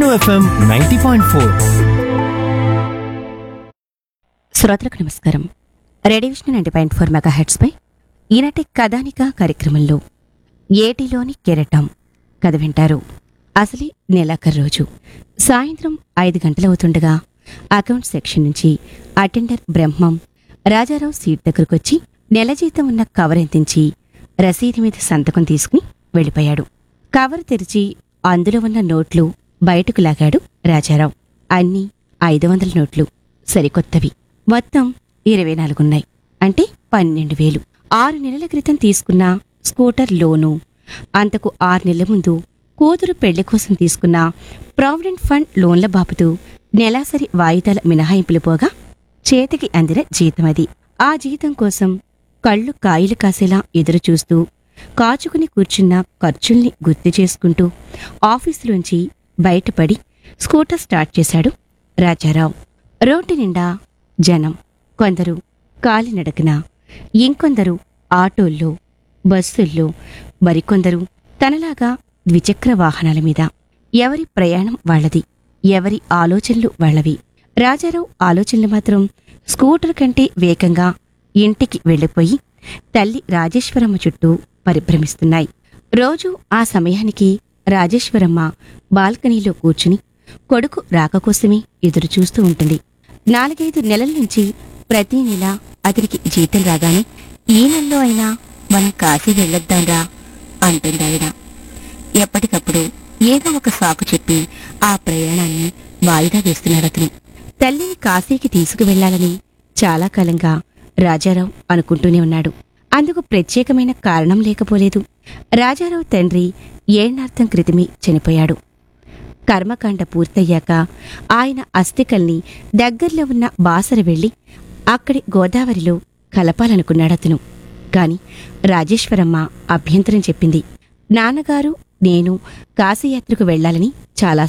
FM ninety point four శ్రోతలకు నమస్కారం radio vision ninety point four mega హెడ్స్పై ఈనాటి కథానిక కార్యక్రమంలో ఏటిలోని కెరటం కథ వింటారు అసలే నెలాఖరు రోజు సాయంత్రం ఐదు గంటలవుతుండగా అకౌంట్ సెక్షన్ నుంచి అటెండర్ బ్రహ్మం రాజారావు సీట్ దగ్గరకొచ్చి నెల జీతం ఉన్న కవర్ ఎత్తించి రసీదు మీద సంతకం తీసుకుని వెళ్ళిపోయాడు కవర్ తెరిచి అందులో ఉన్న నోట్లు బయటకు లాగాడు రాజారావు అన్నీ ఐదు వందల నోట్లు సరికొత్తవి మొత్తం ఇరవై నాలుగున్నాయి అంటే పన్నెండు వేలు ఆరు నెలల క్రితం తీసుకున్న స్కూటర్ లోను అంతకు ఆరు నెలల ముందు కూతురు పెళ్లి కోసం తీసుకున్న ప్రావిడెంట్ ఫండ్ లోన్ల బాపుతూ నెలాసరి వాయిదాల మినహాయింపులు పోగా చేతికి అందిన జీతం అది ఆ జీతం కోసం కళ్ళు కాయలు కాసేలా ఎదురుచూస్తూ కాచుకుని కూర్చున్న ఖర్చుల్ని గుర్తు చేసుకుంటూ ఆఫీసులోంచి బయటపడి స్కూటర్ స్టార్ట్ చేశాడు రాజారావు రోడ్డు నిండా జనం కొందరు కాలినడకన ఇంకొందరు ఆటోల్లో బస్సుల్లో మరికొందరు తనలాగా ద్విచక్ర వాహనాల మీద ఎవరి ప్రయాణం వాళ్ళది ఎవరి ఆలోచనలు వాళ్ళవి రాజారావు ఆలోచనలు మాత్రం స్కూటర్ కంటే వేగంగా ఇంటికి వెళ్ళిపోయి తల్లి రాజేశ్వరమ్మ చుట్టూ పరిభ్రమిస్తున్నాయి రోజు ఆ సమయానికి రాజేశ్వరమ్మ బాల్కనీలో కూర్చుని కొడుకు రాక కోసమే ఎదురుచూస్తూ ఉంటుంది నాలుగైదు నెలల నుంచి ప్రతి నెల అతనికి జీతం రాగానే ఈ నెలలో అయినా మనం కాశీ వెళ్ళొద్దాంరా అంటుందావిడ ఎప్పటికప్పుడు ఏదో ఒక సాకు చెప్పి ఆ ప్రయాణాన్ని వాయిదా వేస్తున్నాడు అతను తల్లిని కాశీకి తీసుకువెళ్లాలని చాలా కాలంగా రాజారావు అనుకుంటూనే ఉన్నాడు అందుకు ప్రత్యేకమైన కారణం లేకపోలేదు రాజారావు తండ్రి ఏణార్థం క్రితమే చనిపోయాడు కర్మకాండ పూర్తయ్యాక ఆయన అస్థికల్ని దగ్గర్లో ఉన్న బాసర వెళ్లి అక్కడి గోదావరిలో కలపాలనుకున్నాడతను కాని రాజేశ్వరమ్మ అభ్యంతరం చెప్పింది నాన్నగారు నేను కాశీయాత్రకు వెళ్లాలని చాలా